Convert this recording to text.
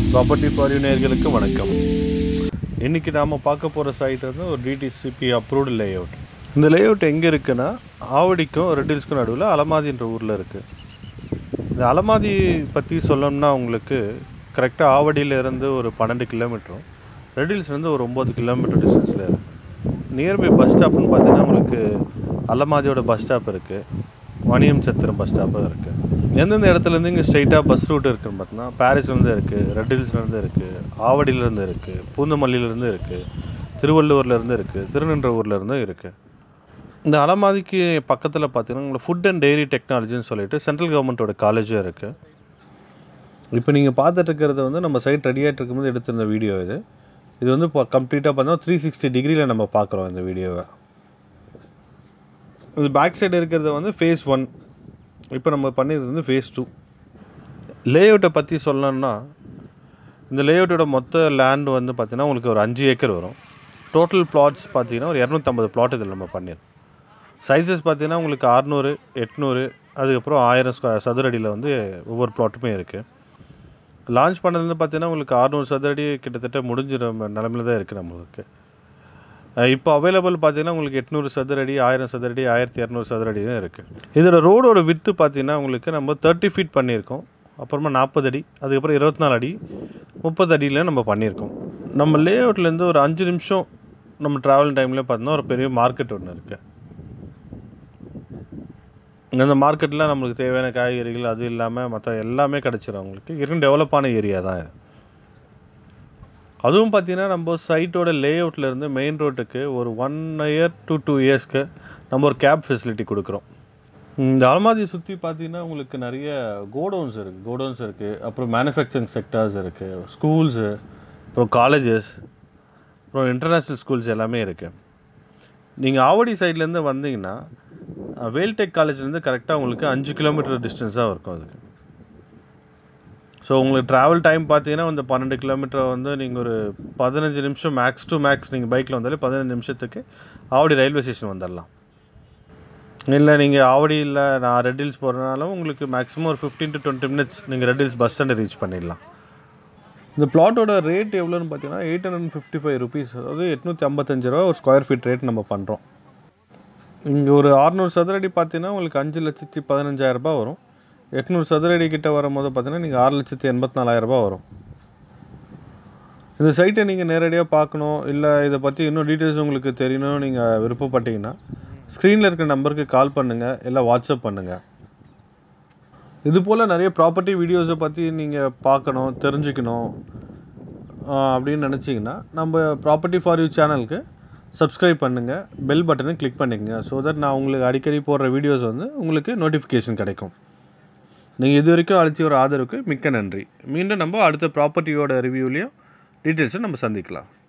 property for you நேர்களுக்கு வணக்கம் இன்றைக்கி நாம் பார்க்க போகிற சைட் வந்து ஒரு டிடிசிபி அப்ரூவ்டு லே அவுட் இந்த லே அவுட் எங்கே இருக்குன்னா ஆவடிக்கும் ரெட்டில்ஸ்க்கும் நடுவில் அலமாதின்ற ஊரில் இருக்குது இந்த அலமாதி பற்றி சொல்லணும்னா உங்களுக்கு கரெக்டாக ஆவடியிலேருந்து ஒரு பன்னெண்டு கிலோமீட்டரும் ரெட்டில்ஸ்லேருந்து ஒரு ஒம்பது கிலோமீட்டர் டிஸ்டன்ஸில் இருக்குது நியர்பை பஸ் ஸ்டாப்னு பார்த்தீங்கன்னா உங்களுக்கு அலமாதியோட பஸ் ஸ்டாப் இருக்குது மணியம் சத்திரம் பஸ் ஸ்டாப்பும் இருக்குது எந்தெந்த இடத்துலேருந்து இங்கே ஸ்ட்ரைட்டாக பஸ் ரூட் இருக்குன்னு பார்த்தீங்கன்னா பாரிஸ்லேருந்து இருக்குது ரெட் ஹில்ஸ்லேருந்து இருக்குது ஆவடியிலேருந்து இருக்குது பூந்தமல்லியிலேருந்து இருக்குது திருவள்ளூர்லேருந்து இருக்குது திருநின்றவூர்லேருந்தும் இருக்குது இந்த அலமாதிக்கு பக்கத்தில் பார்த்தீங்கன்னா உங்களுக்கு ஃபுட் அண்ட் டெய்ரி டெக்னாலஜின்னு சொல்லிட்டு சென்ட்ரல் கவர்மெண்ட்டோட காலேஜும் இருக்குது இப்போ நீங்கள் பார்த்துட்டு இருக்கிறது வந்து நம்ம சைட் ரெடியாகிட்டு இருக்கும்போது எடுத்திருந்த வீடியோ இது இது வந்து இப்போ கம்ப்ளீட்டாக பார்த்தோம்னா த்ரீ சிக்ஸ்டி டிகிரியில் நம்ம பார்க்குறோம் இந்த வீடியோவை இது பேக் சைடு இருக்கிறது வந்து ஃபேஸ் ஒன் இப்போ நம்ம பண்ணியது வந்து ஃபேஸ் டூ லேஅவுட்டை பற்றி சொல்லணும்னா இந்த லேஅவுட்டோட மொத்த லேண்ட் வந்து பார்த்திங்கன்னா உங்களுக்கு ஒரு அஞ்சு ஏக்கர் வரும் டோட்டல் பிளாட்ஸ் பார்த்தீங்கன்னா ஒரு இரநூத்தம்பது பிளாட் இதில் நம்ம பண்ணியிருக்கோம் சைஸஸ் பார்த்தீங்கன்னா உங்களுக்கு அறநூறு எட்நூறு அதுக்கப்புறம் ஆயிரம் ஸ்கொயர் சதுரடியில் வந்து ஒவ்வொரு பிளாட்டுமே இருக்குது லான்ச் பண்ணதுலேருந்து பார்த்தீங்கன்னா உங்களுக்கு அறநூறு சதுரடி கிட்டத்தட்ட முடிஞ்சிட நிலமையில தான் இருக்குது நம்மளுக்கு அஹ் இப்போ அவைலபிள் பார்த்தீங்கன்னா உங்களுக்கு எட்நூறு சதுரடி ஆயிரம் சதுரடி ஆயிரத்தி இரநூறு சதுரடியும் இருக்குது இதோட ரோடோட வித்து பார்த்தீங்கன்னா உங்களுக்கு நம்ம தேர்ட்டி ஃபீட் பண்ணியிருக்கோம் அப்புறமா நாற்பது அடி அதுக்கப்புறம் இருபத்தி நாலு அடி முப்பது அடியில் நம்ம பண்ணியிருக்கோம் நம்ம லே அவுட்லேருந்து ஒரு அஞ்சு நிமிஷம் நம்ம ட்ராவல் டைமில் பார்த்தோன்னா ஒரு பெரிய மார்க்கெட் ஒன்று இருக்குது இந்த மார்க்கெட்டில் நம்மளுக்கு தேவையான காய்கறிகள் அது இல்லாமல் மற்ற எல்லாமே கிடச்சிரும் உங்களுக்கு இருக்கும் டெவலப்பான ஏரியா தான் இது அதுவும் பார்த்தீங்கன்னா நம்ம சைட்டோட லே இருந்து மெயின் ரோட்டுக்கு ஒரு ஒன் இயர் டு டூ இயர்ஸ்க்கு நம்ம ஒரு கேப் ஃபெசிலிட்டி கொடுக்குறோம் இந்த அலமாதியை சுற்றி பார்த்தீங்கன்னா உங்களுக்கு நிறைய கோடவுன்ஸ் இருக்குது கோடவுன்ஸ் இருக்குது அப்புறம் மேனுஃபேக்சரிங் செக்டர்ஸ் இருக்குது ஸ்கூல்ஸு அப்புறம் காலேஜஸ் அப்புறம் இன்டர்நேஷ்னல் ஸ்கூல்ஸ் எல்லாமே இருக்குது நீங்கள் ஆவடி சைட்லேருந்து வந்தீங்கன்னா அஹ், வேல்டெக் காலேஜ்லேருந்து கரெக்டாக உங்களுக்கு அஞ்சு கிலோமீட்டர் டிஸ்டன்ஸாக இருக்கும் அதுக்கு ஸோ உங்களுக்கு ட்ராவல் டைம் பார்த்தீங்கன்னா இந்த பன்னெண்டு கிலோமீட்டர் வந்து நீங்கள் ஒரு பதினஞ்சு நிமிஷம் மேக்ஸ் டு மேக்ஸ் நீங்கள் பைக்கில் வந்தாலே பதினஞ்சு நிமிஷத்துக்கு ஆவடி ரயில்வே ஸ்டேஷன் வந்துடலாம் இல்லை நீங்கள் ஆவடி இல்லை நான் ரெட் ஹில்ஸ் போகிறனாலும் உங்களுக்கு மேக்ஸிமம் ஒரு ஃபிஃப்டீன் டு டுவெண்ட்டி மினிட்ஸ் நீங்கள் ரெட் ஹில்ஸ் பஸ் ஸ்டாண்டை ரீச் பண்ணிடலாம் இந்த பிளாட்டோட ரேட் எவ்வளோன்னு பார்த்தீங்கன்னா eight hundred fifty five rupees அதாவது எட்நூற்றி ஐம்பத்தஞ்சு ரூபா ஒரு ஸ்கொயர் ஃபீட் ரேட் நம்ம பண்ணுறோம் இங்கே ஒரு அறநூறு சதுரடி பார்த்தீங்கன்னா உங்களுக்கு அஞ்சு லட்சத்தி பதினஞ்சாயிரம் ரூபாய் வரும் எட்நூறு சதுரடி கிட்ட வரும்போது பார்த்தீங்கன்னா நீங்கள் ஆறு லட்சத்தி எண்பத்தி நாலாயிரம் ரூபாய் வரும் இந்த சைட்டை நீங்கள் நேரடியாக பார்க்கணும் இல்லை இதை பற்றி இன்னும் டீட்டெயில்ஸ் உங்களுக்கு தெரியணும்னு நீங்கள் விருப்பப்பட்டீங்கன்னா ஸ்க்ரீனில் இருக்கிற நம்பருக்கு கால் பண்ணுங்கள் இல்லை வாட்ஸ்அப் பண்ணுங்கள் இது போல் நிறைய ப்ராப்பர்ட்டி வீடியோஸை பற்றி நீங்கள் பார்க்கணும் தெரிஞ்சுக்கணும் ஆஹ் அப்படின்னு நினச்சிங்கன்னா நம்ம ப்ராப்பர்ட்டி ஃபார் யூ சேனலுக்கு சப்ஸ்கிரைப் பண்ணுங்கள் பெல் பட்டனை கிளிக் பண்ணிக்கங்க ஸோ தட் நான் உங்களுக்கு அடிக்கடி போடுற வீடியோஸ் வந்து உங்களுக்கு நோட்டிஃபிகேஷன் கிடைக்கும் நீங்கள் இது வரைக்கும் அளிச்ச ஒரு ஆதரவுக்கு மிக்க நன்றி மீண்டும் நம்ம அடுத்த ப்ராப்பர்ட்டியோட ரிவ்யூலையும் டீட்டெயில்ஸை நம்ம சந்திக்கலாம்